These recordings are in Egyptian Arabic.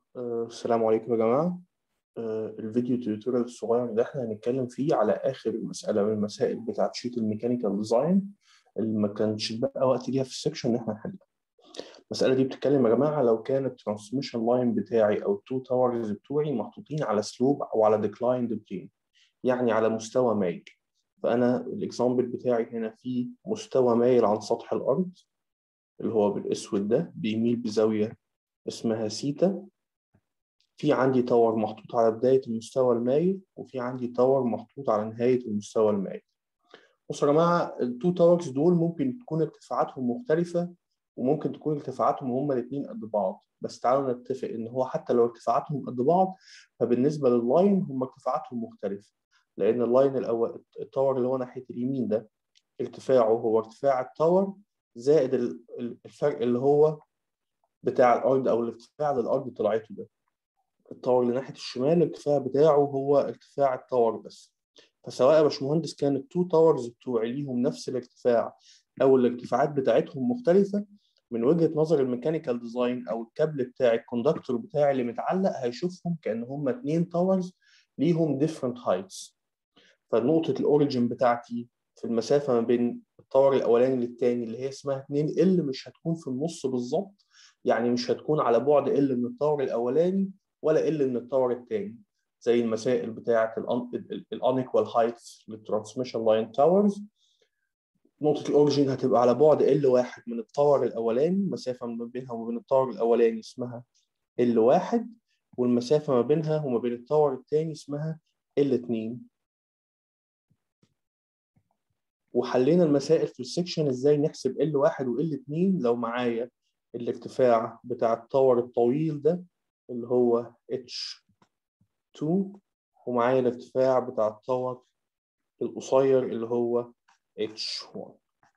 آه، السلام عليكم يا جماعة آه، الفيديو توتوريال الصغير اللي احنا هنتكلم فيه على آخر مسألة من المسائل بتاعت شيت الميكانيكال ديزاين اللي ما كانش بقى وقت ليها في السكشن إن احنا نحلها. المسألة دي بتتكلم يا جماعة لو كان الترانسميشن لاين بتاعي أو التو تاورز بتوعي محطوطين على سلوب أو على ديكلايند بلين يعني على مستوى مايل فأنا الإكزامبل بتاعي هنا في مستوى مايل عن سطح الأرض اللي هو بالأسود ده بيميل بزاوية اسمها سيتا في عندي تاور محطوط على بداية المستوى المايل وفي عندي تاور محطوط على نهاية المستوى المايل. بصوا يا جماعة التو تاورز دول ممكن تكون ارتفاعاتهم مختلفة وممكن تكون ارتفاعاتهم هما الاتنين قد بعض بس تعالوا نتفق إن هو حتى لو ارتفاعاتهم قد بعض فبالنسبة لللاين هما ارتفاعاتهم مختلفة لأن اللاين الأول التاور اللي هو ناحية اليمين ده ارتفاعه هو ارتفاع التاور زائد الفرق اللي هو بتاع الأرض أو الارتفاع اللي الأرض طلعته ده. التاور اللي ناحيه الشمال الارتفاع بتاعه هو ارتفاع التاور بس فسواء يا باشمهندس كان التو تاورز بتوعي ليهم نفس الارتفاع او الارتفاعات بتاعتهم مختلفه من وجهه نظر الميكانيكال ديزاين او الكابل بتاع الكوندكتور بتاعي اللي متعلق هيشوفهم كان هم اتنين تاورز ليهم ديفرنت هايتس فنقطه الاوريجن بتاعتي في المسافه ما بين التاور الاولاني للتاني اللي هي اسمها 2 ال مش هتكون في النص بالظبط يعني مش هتكون على بعد ال من التاور الاولاني ولا قل من التاور الثاني زي المسائل بتاعه الانيكوال هايتس للترانسميشن لاين تاورز نقطة الأوريجين هتبقى على بعد ال واحد من التاور الأولاني المسافة ما بينها وما بين التاور الأولاني اسمها ال واحد والمسافة ما بينها وما بين التاور الثاني اسمها ال اتنين وحلينا المسائل في السكشن ازاي نحسب ال واحد وال اتنين لو معايا الارتفاع بتاع التاور الطويل ده اللي هو H2 ومعايا الارتفاع بتاع التاور القصير اللي هو H1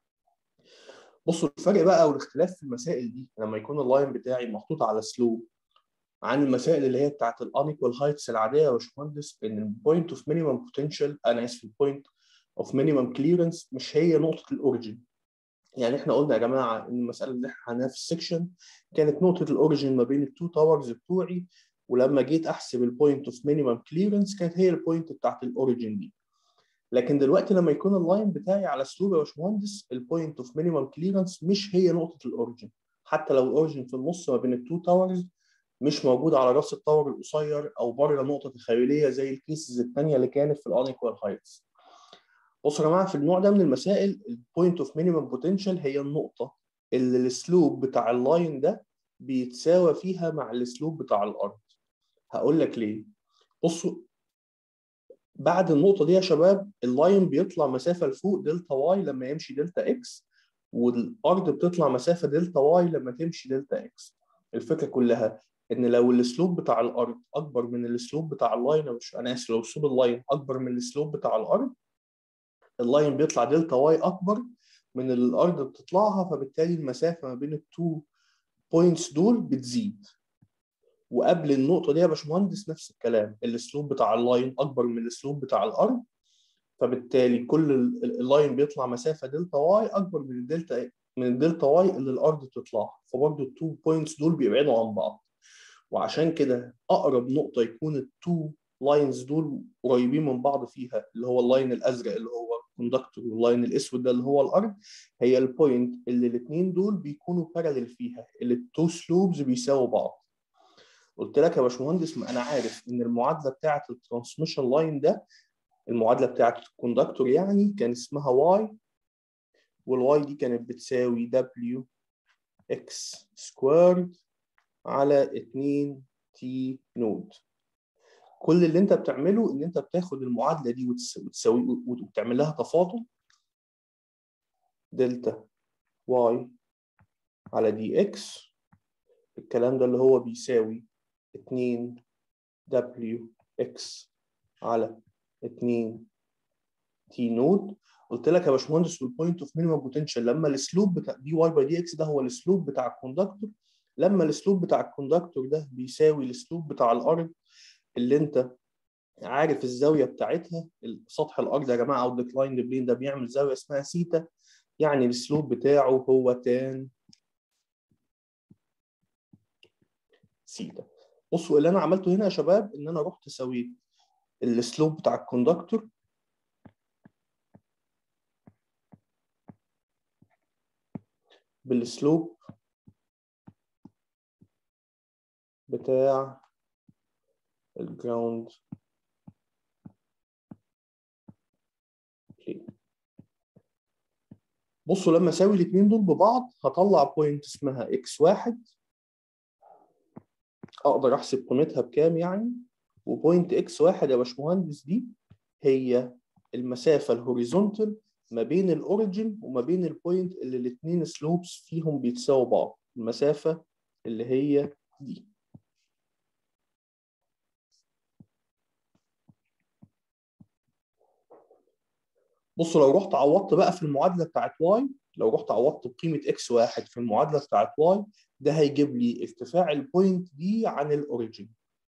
بصوا الفرق بقى والاختلاف في المسائل دي لما يكون اللاين بتاعي محطوط على سلوب عن المسائل اللي هي بتاعت الانيكوال هايتس العاديه يا باشمهندس ان البوينت اوف مينيمم بوتنشال انا اسف البوينت اوف مينيمم كليرنس مش هي نقطه الاوريجين يعني احنا قلنا يا جماعه ان المساله اللي احنا حلناها في السكشن كانت نقطه الاوريجين ما بين التو تاورز بتوعي ولما جيت احسب البوينت اوف مينيمم كليرنس كانت هي البوينت بتاعت الاوريجين دي لكن دلوقتي لما يكون اللاين بتاعي على سلوب يا باشمهندس البوينت اوف مينيمم كليرنس مش هي نقطه الاوريجين حتى لو الاوريجين في النص ما بين التو تاورز مش موجود على راس التاور القصير او بره نقطه تخيليه زي الكيسز الثانيه اللي كانت في الانيكوال هايتس بصوا يا جماعه في النوع ده من المسائل البوينت اوف مينيمم بوتنشال هي النقطه اللي السلوب بتاع اللاين ده بيتساوى فيها مع السلوب بتاع الارض هقول لك ليه بصوا بعد النقطه دي يا شباب اللاين بيطلع مسافه لفوق دلتا واي لما يمشي دلتا اكس والارض بتطلع مسافه دلتا واي لما تمشي دلتا اكس الفكره كلها ان لو السلوب بتاع الارض اكبر من السلوب بتاع اللاين مش انا اسف لو سلوب اللاين اكبر من السلوب بتاع الارض اللاين بيطلع دلتا واي اكبر من اللي الارض بتطلعها فبالتالي المسافه ما بين التو بوينتس دول بتزيد وقبل النقطه دي يا باشمهندس نفس الكلام السلوب بتاع اللاين اكبر من السلوب بتاع الارض فبالتالي كل اللاين بيطلع مسافه دلتا واي اكبر من الدلتا من الدلتا واي اللي الارض بتطلعها فبرضه التو بوينتس دول بيبعدوا عن بعض وعشان كده اقرب نقطه يكون التو لاينز دول قريبين من بعض فيها اللي هو اللاين الازرق اللي هو الكوندكتور واللاين الاسود ده اللي هو الارض هي البوينت اللي الاثنين دول بيكونوا باراليل فيها اللي التو سلوبز بيساووا بعض قلت لك يا باشمهندس ما انا عارف ان المعادله بتاعه الترانسميشن لاين ده المعادله بتاعه الكوندكتور يعني كان اسمها واي والواي دي كانت بتساوي دبليو اكس سكويرد على 2 تي نود كل اللي انت بتعمله ان انت بتاخد المعادله دي وتساوي وتعمل لها تفاضل دلتا واي على دي اكس الكلام ده اللي هو بيساوي 2 دبليو اكس على 2 تي نود قلت لك يا باشمهندس والبوينت اوف مينيمم بوتنشال لما السلوب بتاع دي واي باي دي اكس ده هو السلوب بتاع الكوندكتور لما السلوب بتاع الكوندكتور ده بيساوي السلوب بتاع الارض اللي انت عارف الزاويه بتاعتها سطح الارض يا جماعه او الديكلايند بلين ده بيعمل زاويه اسمها سيتا يعني السلوب بتاعه هو تان سيتا بصوا اللي انا عملته هنا يا شباب ان انا رحت سويت السلوب بتاع الكوندكتور بالسلوب بتاع الجراوند بصوا لما اساوي الاثنين دول ببعض هطلع بوينت اسمها اكس واحد اقدر احسب قيمتها بكام يعني وبوينت اكس واحد يا باشمهندس دي هي المسافه الهوريزونتال ما بين الاوريجن وما بين البوينت اللي الاثنين سلوبس فيهم بيتساووا بعض المسافه اللي هي دي بصوا لو رحت عوضت بقى في المعادله بتاعت واي لو رحت عوضت بقيمه اكس واحد في المعادله بتاعت واي ده هيجيب لي ارتفاع البوينت دي عن الاوريجن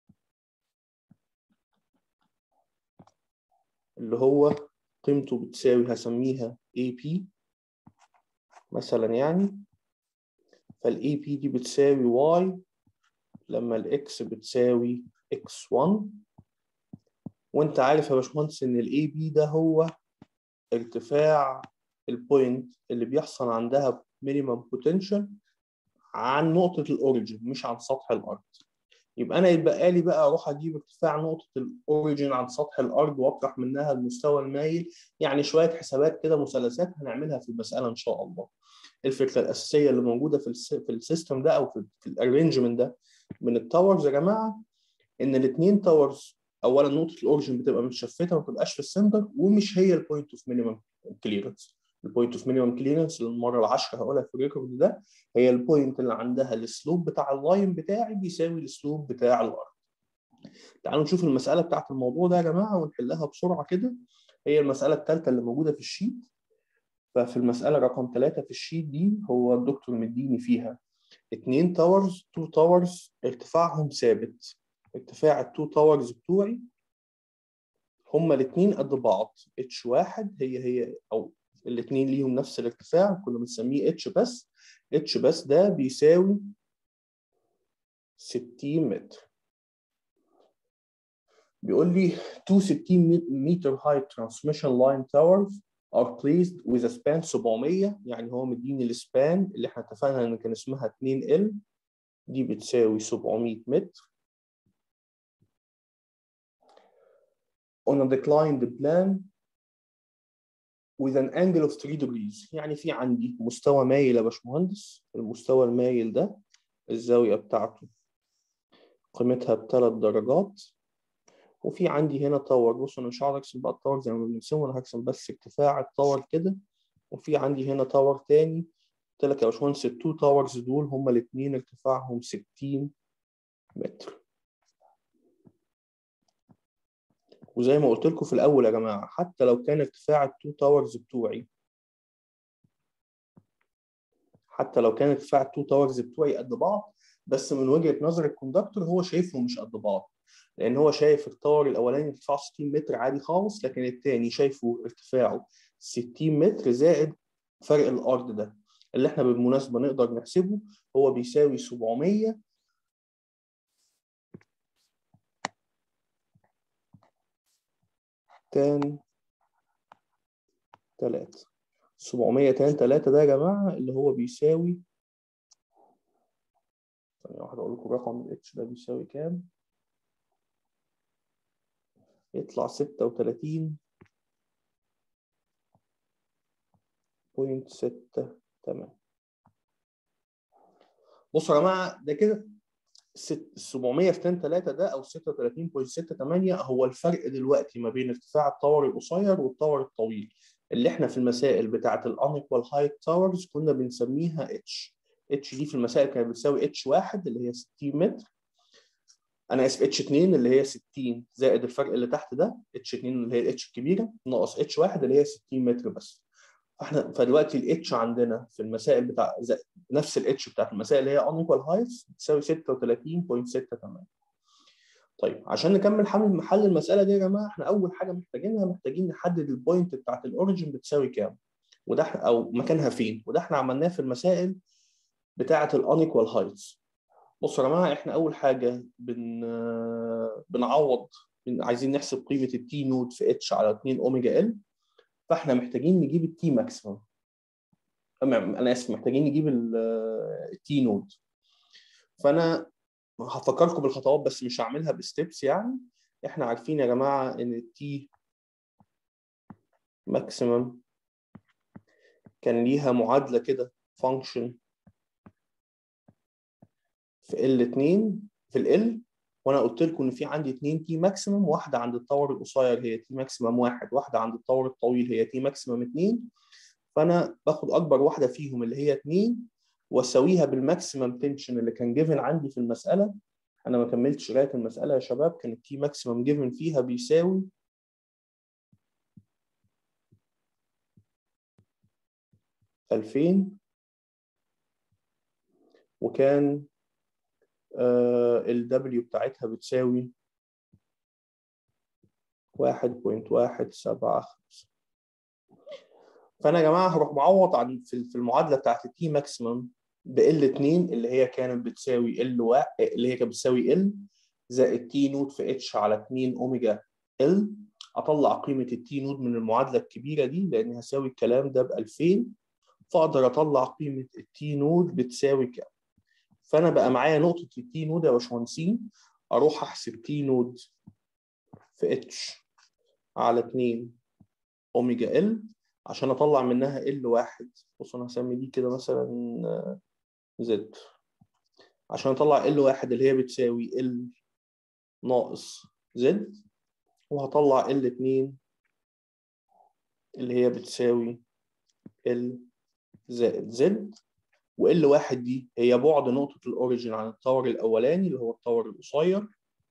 اللي هو قيمته بتساوي هسميها AP مثلا يعني فالاي بي دي بتساوي y لما الاكس بتساوي x1 وانت عارف يا باشمهندس ان الاي بي ده هو ارتفاع البوينت اللي بيحصل عندها مينيمم بوتنشال عن نقطة الأوريجين مش عن سطح الأرض يبقى أنا يتبقى لي بقى أروح أجيب ارتفاع نقطة الأوريجين عن سطح الأرض وأطرح منها المستوى المايل يعني شوية حسابات كده مثلثات هنعملها في المسألة إن شاء الله الفكرة الأساسية اللي موجودة في الس... في السيستم ده أو في, في الأرينجمنت ده من التاورز يا جماعة إن الاثنين تاورز أولا نقطة الأوريجين بتبقى متشفتة ما بتبقاش في السنتر ومش هي البوينت أوف مينيمم كليرنس البوينت اوف مينيمم كليرنس للمره العاشره هقولها في الريكورد ده هي البوينت اللي عندها السلوب بتاع اللاين بتاعي بيساوي السلوب بتاع الارض. تعالوا نشوف المساله بتاعت الموضوع ده يا جماعه ونحلها بسرعه كده هي المساله الثالثه اللي موجوده في الشيت ففي المساله رقم ثلاثه في الشيت دي هو الدكتور مديني فيها اثنين تاورز تو تاورز ارتفاعهم ثابت ارتفاع التو تاورز بتوعي هما الاثنين قد بعض اتش واحد هي هي او الاثنين ليهم نفس الارتفاع كنا بنسميه اتش بس اتش بس ده بيساوي 60 متر بيقول لي two 60 meter high transmission line towers are placed with a span 700 يعني هو مديني السبان اللي احنا اتفقنا ان كان اسمها 2 ال دي بتساوي 700 متر on a declined plan with an angle of 3 degrees يعني في عندي مستوى مايل يا باشمهندس المستوى المايل ده الزاوية بتاعته قيمتها بثلاث درجات وفي عندي هنا تاور بص انا مش هقعد ارسم بقى التاور زي ما بنرسمه انا هرسم بس ارتفاع التاور كده وفي عندي هنا تاور تاني قلت لك يا باشمهندس التو تاورز دول هما الاثنين ارتفاعهم 60 متر وزي ما قلت لكم في الاول يا جماعه حتى لو كان ارتفاع التو تاورز بتوعي حتى لو كان ارتفاع التو تاورز بتوعي قد بعض بس من وجهه نظر الكوندكتور هو شايفهم مش قد بعض لان هو شايف التاور الاولاني ارتفاعه 60 متر عادي خالص لكن الثاني شايفه ارتفاعه 60 متر زائد فرق الارض ده اللي احنا بالمناسبه نقدر نحسبه هو بيساوي 700 تان تلاتة سبعمية تان تلاتة ده يا جماعة اللي هو بيساوي ثانية واحدة أقول لكم رقم الاتش ده بيساوي كام يطلع ستة وتلاتين بوينت ستة تمام بصوا يا جماعة ده كده 700 في 2 3 ده او 36.68 هو الفرق دلوقتي ما بين ارتفاع التاور القصير والتاور الطويل اللي احنا في المسائل بتاعه الانيكوال هايت تاورز كنا بنسميها اتش اتش دي في المسائل كانت بتساوي اتش 1 اللي هي 60 متر انا اسف اتش 2 اللي هي 60 زائد الفرق اللي تحت ده اتش 2 اللي هي الاتش الكبيره ناقص اتش 1 اللي هي 60 متر بس فاحنا فدلوقتي الاتش عندنا في المسائل بتاع نفس الاتش بتاعت المسائل اللي هي unequal heights بتساوي 36.68 طيب عشان نكمل حل حل المساله دي يا جماعه احنا اول حاجه محتاجينها محتاجين نحدد البوينت بتاعت الاوريجن بتساوي كام وده او مكانها فين وده احنا عملناه في المسائل بتاعه الانيكوال هايتس بصوا يا جماعه احنا اول حاجه بن بنعوض بن... عايزين نحسب قيمه التي نود في اتش على 2 اوميجا ال فاحنا محتاجين نجيب التي ماكسيمم انا اسف محتاجين نجيب التي نود فانا هفكركم بالخطوات بس مش هعملها بستبس يعني احنا عارفين يا جماعه ان التي ماكسيمم كان ليها معادله كده فانكشن في ال2 في ال وانا قلت لكم ان في عندي اثنين تي ماكسيمم واحده عند الطور القصير هي تي ماكسيمم واحد واحده عند الطور الطويل هي تي ماكسيمم اثنين فانا باخد اكبر واحده فيهم اللي هي اثنين واساويها بالماكسيمم تنشن اللي كان جيفن عندي في المساله انا ما كملتش قرايه المساله يا شباب كان التي ماكسيمم جيفن فيها بيساوي ألفين وكان ال W بتاعتها بتساوي واحد بوينت واحد سبعة خمسة فأنا يا جماعة هروح معوض عن في المعادلة بتاعت التي ماكسيمم ب ال 2 اللي هي كانت بتساوي ال واحد اللي هي كانت بتساوي ال زائد تي نود في اتش على 2 اوميجا ال اطلع قيمه التي نود من المعادله الكبيره دي لان هساوي الكلام ده ب 2000 فاقدر اطلع قيمه التي نود بتساوي كام فانا بقى معايا نقطه التي نود يا باشمهندسين اروح احسب تي نود في اتش على 2 اوميجا ال عشان اطلع منها ال واحد بص انا هسمي دي كده مثلا زد عشان اطلع ال واحد اللي هي بتساوي ال ناقص زد وهطلع ال اتنين اللي هي بتساوي ال زائد زد وال واحد دي هي بعد نقطة الأوريجين عن الطور الأولاني اللي هو الطور القصير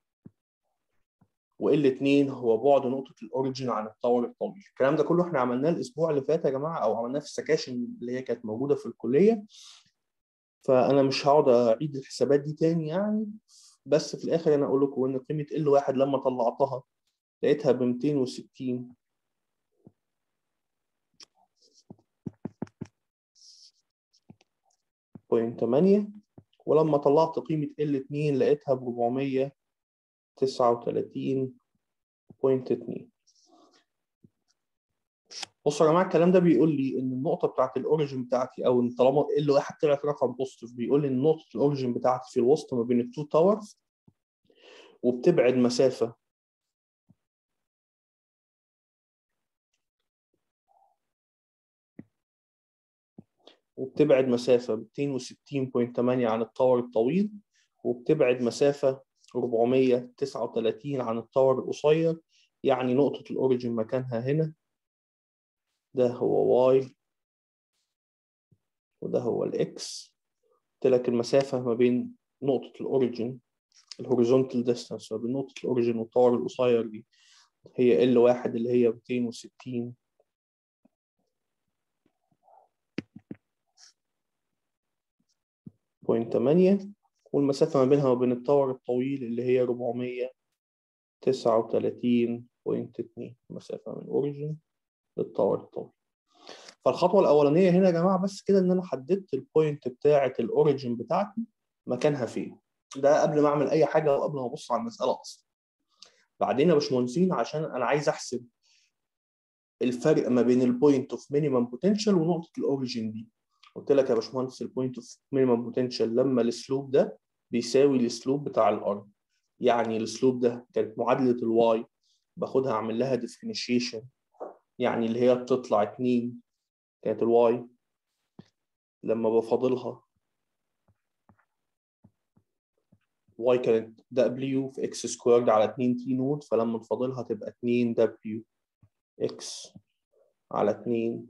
وال 2 هو بعد نقطة الأوريجين عن الطور الطويل الكلام ده كله احنا عملناه الأسبوع اللي فات يا جماعة أو عملناه في السكاشن اللي هي كانت موجودة في الكلية فأنا مش هقعد أعيد الحسابات دي تاني يعني بس في الآخر أنا أقول لكم إن قيمة ال واحد لما طلعتها لقيتها ب 260 بوينت 8 ولما طلعت قيمة ال 2 لقيتها ب 400 39 بوينت 2 بصوا يا جماعه الكلام ده بيقول لي ان النقطه بتاعت الاوريجن بتاعتي او ان طالما ال واحد طلعت رقم بوزيتيف بيقول لي ان نقطه الاوريجن بتاعتي في الوسط ما بين التو تاورز وبتبعد مسافه وبتبعد مسافه 260.8 عن الطور الطويل وبتبعد مسافه 439 عن الطور القصير يعني نقطة الأوريجين مكانها هنا ده هو واي وده هو الإكس قلت لك المسافة ما بين نقطة الأوريجين الهوريزونتال ديستانس ما بين نقطة الأوريجين والطور القصير دي هي ال واحد اللي هي 260 بوينت 8 والمسافة ما بينها وبين الطور الطويل اللي هي 439.2 مسافة من أوريجين للطور الطويل فالخطوة الأولانية هنا يا جماعة بس كده إن أنا حددت البوينت بتاعة الأوريجين بتاعتي مكانها فين ده قبل ما أعمل أي حاجة وقبل ما أبص على المسألة أصلا بعدين يا باشمهندسين عشان أنا عايز أحسب الفرق ما بين البوينت اوف مينيمم بوتنشال ونقطة الأوريجين دي قلت لك يا باشمهندس البوينت اوف مينيمم بوتنشال لما السلوب ده بيساوي السلوب بتاع الارض يعني السلوب ده كانت معادله الواي باخدها اعمل لها ديفرنشيشن يعني اللي هي بتطلع 2 كانت الواي لما بفاضلها واي كانت دبليو في اكس سكويرد على 2 تي نود فلما نفاضلها تبقى 2 دبليو اكس على 2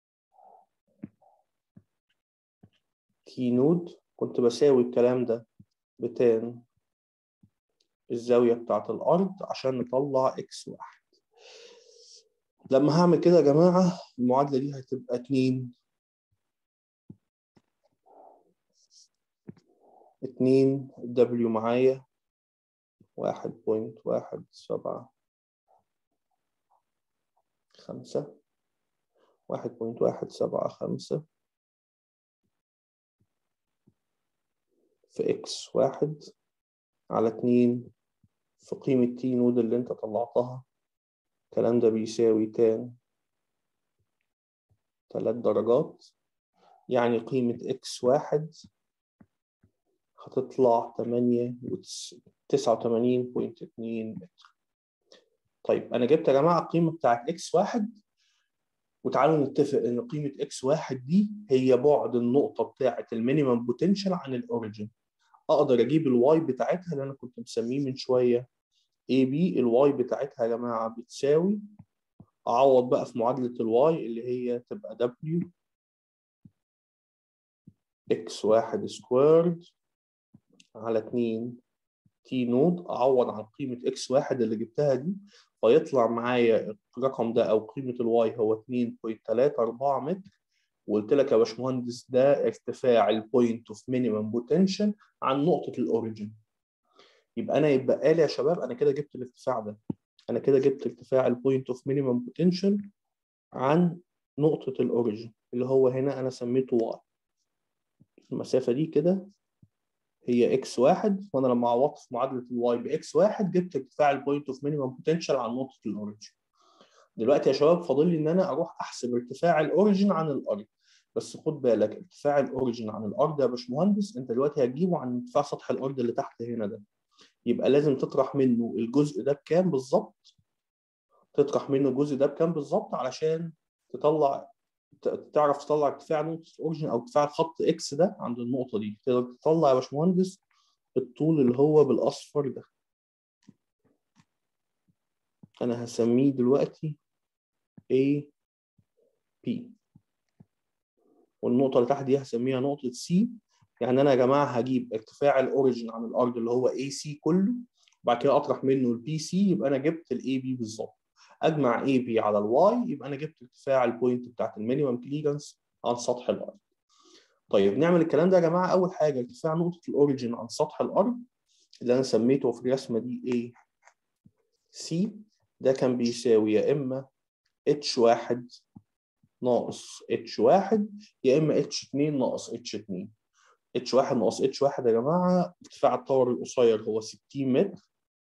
تي نود كنت بساوي الكلام ده بتان الزاوية بتاعت الأرض عشان نطلع إكس واحد لما هعمل كده يا جماعة المعادلة دي هتبقى اتنين اتنين دبليو معايا واحد بوينت واحد سبعة خمسة واحد بوينت واحد سبعة خمسة في اكس واحد على اتنين في قيمة تي نود اللي انت طلعتها الكلام ده بيساوي تان تلات درجات يعني قيمة اكس واحد هتطلع تمانية تسعة وتمانين بوينت اتنين متر طيب أنا جبت يا جماعة القيمة بتاعت اكس واحد وتعالوا نتفق إن قيمة اكس واحد دي هي بعد النقطة بتاعت المينيمم بوتنشال عن الأوريجين أقدر أجيب الواي بتاعتها اللي أنا كنت مسميه من شوية اي بي الواي بتاعتها يا جماعة بتساوي أعوض بقى في معادلة الواي اللي هي تبقى دبليو اكس واحد سكويرد على 2 تي نود اعوض عن قيمه اكس واحد اللي جبتها دي فيطلع معايا الرقم ده او قيمه الواي هو 2.34 متر وقلت لك يا باشمهندس ده ارتفاع البوينت اوف مينيمم بوتنشال عن نقطه الاوريجن يبقى انا يبقى لي يا شباب انا كده جبت الارتفاع ده انا كده جبت ارتفاع البوينت اوف مينيمم بوتنشال عن نقطه الاوريجن اللي هو هنا انا سميته واي المسافه دي كده هي اكس واحد وانا لما عوضت في معادله الواي باكس واحد جبت ارتفاع البوينت اوف مينيمم بوتنشال عن نقطه الاوريجن. دلوقتي يا شباب فاضل لي ان انا اروح احسب ارتفاع الاوريجن عن الارض بس خد بالك ارتفاع الاوريجن عن الارض يا باشمهندس انت دلوقتي هتجيبه عن ارتفاع سطح الارض اللي تحت هنا ده. يبقى لازم تطرح منه الجزء ده بكام بالظبط؟ تطرح منه الجزء ده بكام بالظبط علشان تطلع تعرف تطلع ارتفاع نقطة الأوريجن أو ارتفاع الخط إكس ده عند النقطة دي تقدر تطلع يا باشمهندس الطول اللي هو بالأصفر ده أنا هسميه دلوقتي A P والنقطة اللي تحت دي هسميها نقطة C يعني أنا يا جماعة هجيب ارتفاع الأوريجن عن الأرض اللي هو AC كله وبعد كده أطرح منه البي سي يبقى أنا جبت الأي بي بالظبط اجمع اي بي على الواي يبقى انا جبت ارتفاع البوينت بتاعت المينيمم كليرنس عن سطح الارض. طيب نعمل الكلام ده يا جماعه اول حاجه ارتفاع نقطه الاوريجن عن سطح الارض اللي انا سميته في الرسمه دي اي سي ده كان بيساوي يا اما اتش واحد ناقص اتش واحد يا اما اتش 2 ناقص اتش 2 اتش واحد ناقص اتش واحد يا جماعه ارتفاع الطور القصير هو 60 متر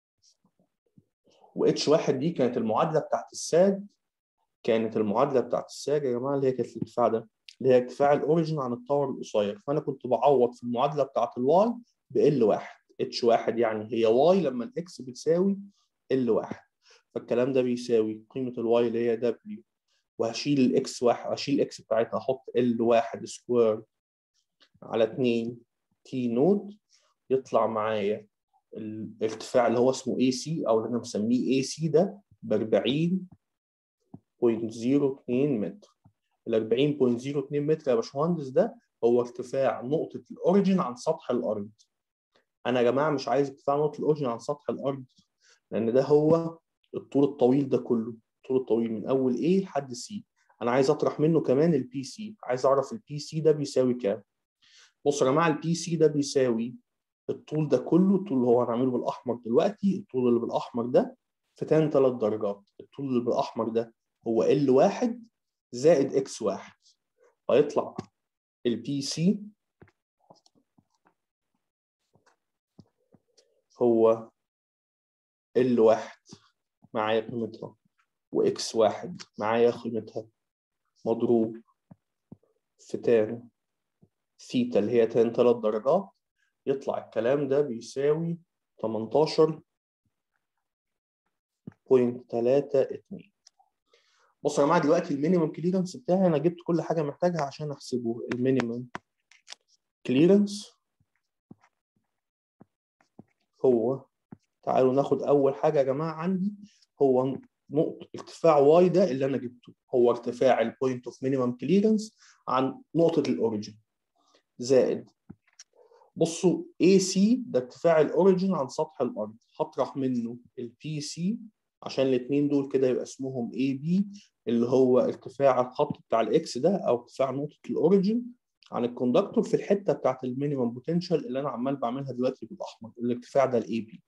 واتش واحد دي كانت المعادله بتاعت الساج كانت المعادله بتاعت الساج يا جماعه اللي هي كانت الارتفاع ده اللي هي ارتفاع الاوريجن عن الطور القصير فانا كنت بعوض في المعادله بتاعت الواي ب ال واحد اتش واحد يعني هي واي لما الاكس بتساوي ال واحد فالكلام ده بيساوي قيمه الواي اللي هي دبليو وهشيل الاكس واحد هشيل الاكس بتاعتها احط ال واحد سكوير على 2 تي نود يطلع معايا الارتفاع اللي هو اسمه اي سي او اللي انا مسميه اي سي ده ب 40.02 متر ال 40.02 متر يا باشمهندس ده هو ارتفاع نقطة الأوريجين عن سطح الأرض. أنا يا جماعة مش عايز ارتفاع نقطة الأوريجين عن سطح الأرض لأن ده هو الطول الطويل ده كله، الطول الطويل من أول A لحد C. أنا عايز أطرح منه كمان البي سي، عايز أعرف البي سي ده بيساوي كام. بصوا يا جماعة البي سي ده بيساوي الطول ده كله الطول اللي هو هنعمله بالاحمر دلوقتي الطول اللي بالاحمر ده في تان ثلاث درجات الطول اللي بالاحمر ده هو ال واحد زائد اكس واحد فيطلع البي سي هو ال واحد معايا قيمتها واكس واحد معايا قيمتها مضروب في تان ثيتا اللي هي تان ثلاث درجات يطلع الكلام ده بيساوي 18.32 بصوا يا جماعه دلوقتي المينيمم كليرنس بتاعي انا جبت كل حاجه محتاجها عشان احسبه المينيمم كليرنس هو تعالوا ناخد اول حاجه يا جماعه عندي هو نقطه ارتفاع واي ده اللي انا جبته هو ارتفاع البوينت اوف مينيمم كليرنس عن نقطه الاوريجن زائد بصوا AC ده ارتفاع الاوريجن عن سطح الارض هطرح منه البي سي عشان الاثنين دول كده يبقى اسمهم AB اللي هو ارتفاع الخط بتاع الاكس ده او ارتفاع نقطه الاوريجن عن الكوندكتور في الحته بتاعت المينيمم بوتنشال اللي انا عمال بعملها دلوقتي بالاحمر الارتفاع ده الاي بي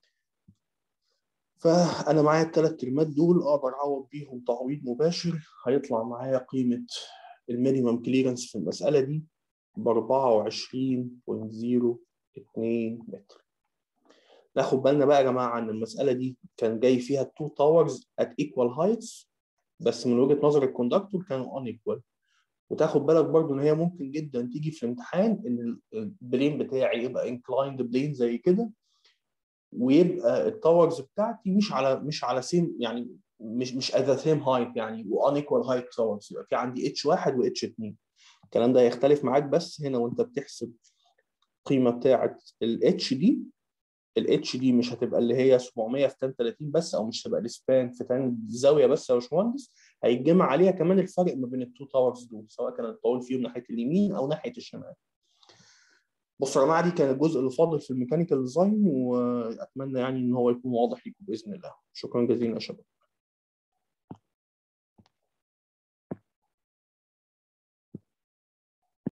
فانا معايا الثلاث ترمات دول اقدر اعوض بيهم تعويض مباشر هيطلع معايا قيمه المينيمم كليرنس في المساله دي ب 24.0 2 متر ناخد بالنا بقى يا جماعه ان المساله دي كان جاي فيها تو تاورز ات ايكوال هايتس بس من وجهه نظر الكوندكتور كانوا ان ايكوال وتاخد بالك برضو ان هي ممكن جدا تيجي في الامتحان ان البلين بتاعي يبقى انكلايند بلين زي كده ويبقى التاورز بتاعتي مش على مش على سيم يعني مش مش at the same height يعني وان ايكوال هايت تاورز يبقى في عندي اتش واحد واتش 2 الكلام ده هيختلف معاك بس هنا وانت بتحسب القيمه بتاعه الاتش دي الاتش دي مش هتبقى اللي هي 700 في 30 بس او مش هتبقى السبان في تاني زاويه بس يا باشمهندس هيتجمع عليها كمان الفرق ما بين التو تاورز دول سواء كان الطول فيهم ناحيه اليمين او ناحيه الشمال. بصوا يا جماعه دي كان الجزء اللي فاضل في الميكانيكال ديزاين واتمنى يعني ان هو يكون واضح لكم باذن الله. شكرا جزيلا يا شباب.